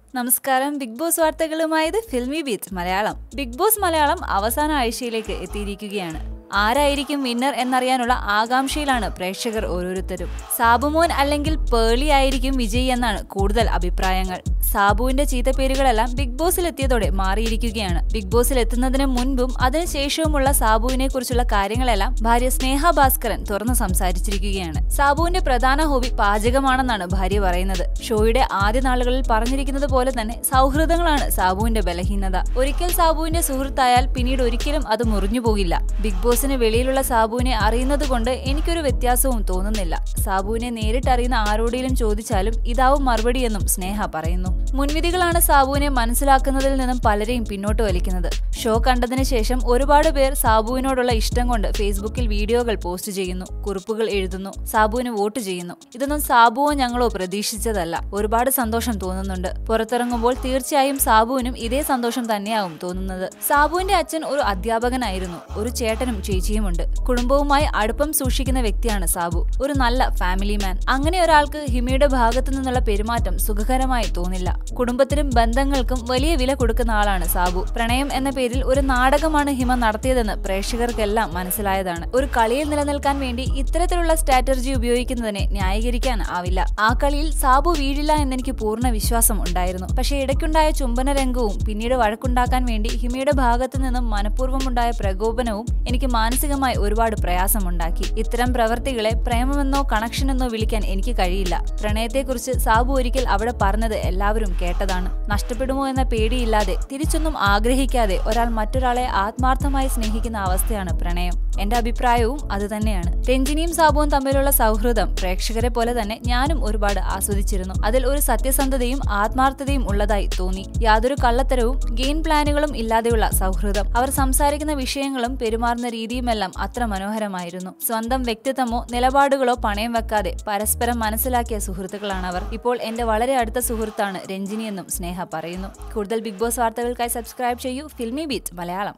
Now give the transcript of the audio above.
നമസ്കാരം Bigg Boss വാർത്തകളുമായത് Filmibeat Malayalam Bigg Boss Malayalam അവസാന ആഴ്ചയിലേക്ക് എത്തിയിരിക്കുകയാണ് ആരായിരിക്കും വിന്നർ എന്നറിയാനുള്ള ആകാംക്ഷയിലാണ് പ്രേക്ഷകർ ഓരോരുത്തരും സാബുമോൻ അല്ലെങ്കിൽ പേളി ആയിരിക്കും വിജയി എന്നാണ് കൂടുതൽ അഭിപ്രായങ്ങൾ സാബുവിന്റെ ചീത്തപ്പേരുകളെല്ലാം ബിഗ് ബോസിൽ എത്തിയതോടെ മാറിയിരിക്കുകയാണ് ബിഗ് ബോസിൽ എത്തുന്നതിന് മുൻപും അതിനുശേഷവുമുള്ള സാബുവിനെ കുറിച്ചുള്ള കാര്യങ്ങളെല്ലാം ഭാര്യ സ്നേഹ ഭാസ്കരൻ തുറന്നു സംസാരിച്ചിരിക്കുകയാണ് സാബുവിന്റെ പ്രധാന ഹോബി പാചകമാണെന്നാണ് ഭാര്യ പറയുന്നത് ഷോയുടെ ആദ്യ നാളുകളിൽ പറഞ്ഞിരിക്കുന്നത് പോലെ തന്നെ സൗഹൃദങ്ങളാണ് സാബുവിന്റെ ബലഹീനത ഒരിക്കൽ സാബുവിന്റെ സുഹൃത്തായാൽ പിന്നീട് ഒരിക്കലും അത് മുറിഞ്ഞു പോകില്ല ബിഗ് ബോസിന് വെളിയിലുള്ള സാബുവിനെ അറിയുന്നത് കൊണ്ട് എനിക്കൊരു വ്യത്യാസവും തോന്നുന്നില്ല സാബുവിനെ നേരിട്ട് അറിയുന്ന ആരോടെങ്കിലും ചോദിച്ചാലും ഇതാവും മറുപടിയെന്നും സ്നേഹ പറയുന്നു മുൻവിധികളാണ് സാബുവിനെ മനസ്സിലാക്കുന്നതിൽ നിന്നും പലരെയും പിന്നോട്ട് വലിക്കുന്നത് ഷോ കണ്ടതിന് ശേഷം ഒരുപാട് പേർ സാബുവിനോടുള്ള ഇഷ്ടം കൊണ്ട് ഫേസ്ബുക്കിൽ വീഡിയോകൾ പോസ്റ്റ് ചെയ്യുന്നു കുറിപ്പുകൾ എഴുതുന്നു സാബുവിന് വോട്ട് ചെയ്യുന്നു ഇതൊന്നും സാബുവോ ഞങ്ങളോ പ്രതീക്ഷിച്ചതല്ല ഒരുപാട് സന്തോഷം തോന്നുന്നുണ്ട് പുറത്തിറങ്ങുമ്പോൾ തീർച്ചയായും സാബുവിനും ഇതേ സന്തോഷം തന്നെയാവും തോന്നുന്നത് സാബുവിന്റെ അച്ഛൻ ഒരു അധ്യാപകനായിരുന്നു ഒരു ചേട്ടനും ചേച്ചിയുമുണ്ട് കുടുംബവുമായി അടുപ്പം സൂക്ഷിക്കുന്ന വ്യക്തിയാണ് സാബു ഒരു നല്ല ഫാമിലി മാൻ അങ്ങനെ ഒരാൾക്ക് ഹിമയുടെ ഭാഗത്തു നിന്നുള്ള പെരുമാറ്റം സുഖകരമായി തോന്നില്ല കുടുംബത്തിനും ബന്ധങ്ങൾക്കും വലിയ വില കൊടുക്കുന്ന ആളാണ് സാബു പ്രണയം എന്ന പേരിൽ ഒരു നാടകമാണ് ഹിമ നടത്തിയതെന്ന് പ്രേക്ഷകർക്കെല്ലാം മനസ്സിലായതാണ് ഒരു കളിയിൽ നിലനിൽക്കാൻ വേണ്ടി ഇത്തരത്തിലുള്ള സ്ട്രാറ്റജി ഉപയോഗിക്കുന്നതിനെ ന്യായീകരിക്കാൻ ആവില്ല ആ കളിയിൽ സാബു വീഴില്ല എന്നെനിക്ക് പൂർണ്ണ വിശ്വാസം ഉണ്ടായിരുന്നു പക്ഷേ ഇടയ്ക്കുണ്ടായ ചുംബന രംഗവും പിന്നീട് വഴക്കുണ്ടാക്കാൻ വേണ്ടി ഹിമയുടെ ഭാഗത്തു നിന്നും മനഃപൂർവ്വമുണ്ടായ പ്രകോപനവും എനിക്ക് മാനസികമായി ഒരുപാട് പ്രയാസമുണ്ടാക്കി ഇത്തരം പ്രവർത്തികളെ പ്രേമമെന്നോ കണക്ഷനെന്നോ വിളിക്കാൻ എനിക്ക് കഴിയില്ല പ്രണയത്തെക്കുറിച്ച് സാബു ഒരിക്കൽ അവിടെ പറഞ്ഞത് എല്ലാവരും കേട്ടതാണ് നഷ്ടപ്പെടുമോ എന്ന പേടിയില്ലാതെ തിരിച്ചൊന്നും ആഗ്രഹിക്കാതെ ഒരാൾ മറ്റൊരാളെ ആത്മാർത്ഥമായി സ്നേഹിക്കുന്ന അവസ്ഥയാണ് പ്രണയം എന്റെ അഭിപ്രായവും അതുതന്നെയാണ് രഞ്ജിനിയും സാബുവും തമ്മിലുള്ള സൗഹൃദം പ്രേക്ഷകരെ പോലെ തന്നെ ഞാനും ഒരുപാട് ആസ്വദിച്ചിരുന്നു അതിൽ ഒരു സത്യസന്ധതയും ആത്മാർത്ഥതയും ഉള്ളതായി തോന്നി യാതൊരു കള്ളത്തരവും ഗെയിം പ്ലാനുകളും ഇല്ലാതെയുള്ള സൗഹൃദം അവർ സംസാരിക്കുന്ന വിഷയങ്ങളും പെരുമാറുന്ന രീതിയുമെല്ലാം അത്ര മനോഹരമായിരുന്നു സ്വന്തം വ്യക്തിത്വമോ നിലപാടുകളോ പണയം വെക്കാതെ പരസ്പരം മനസ്സിലാക്കിയ സുഹൃത്തുക്കളാണ് അവർ ഇപ്പോൾ എന്റെ വളരെ അടുത്ത സുഹൃത്താണ് രഞ്ജിനി എന്നും സ്നേഹ പറയുന്നു കൂടുതൽ ബിഗ് ബോസ് വാർത്തകൾക്കായി സബ്സ്ക്രൈബ് ചെയ്യൂ ഫിൽമി ബീറ്റ് മലയാളം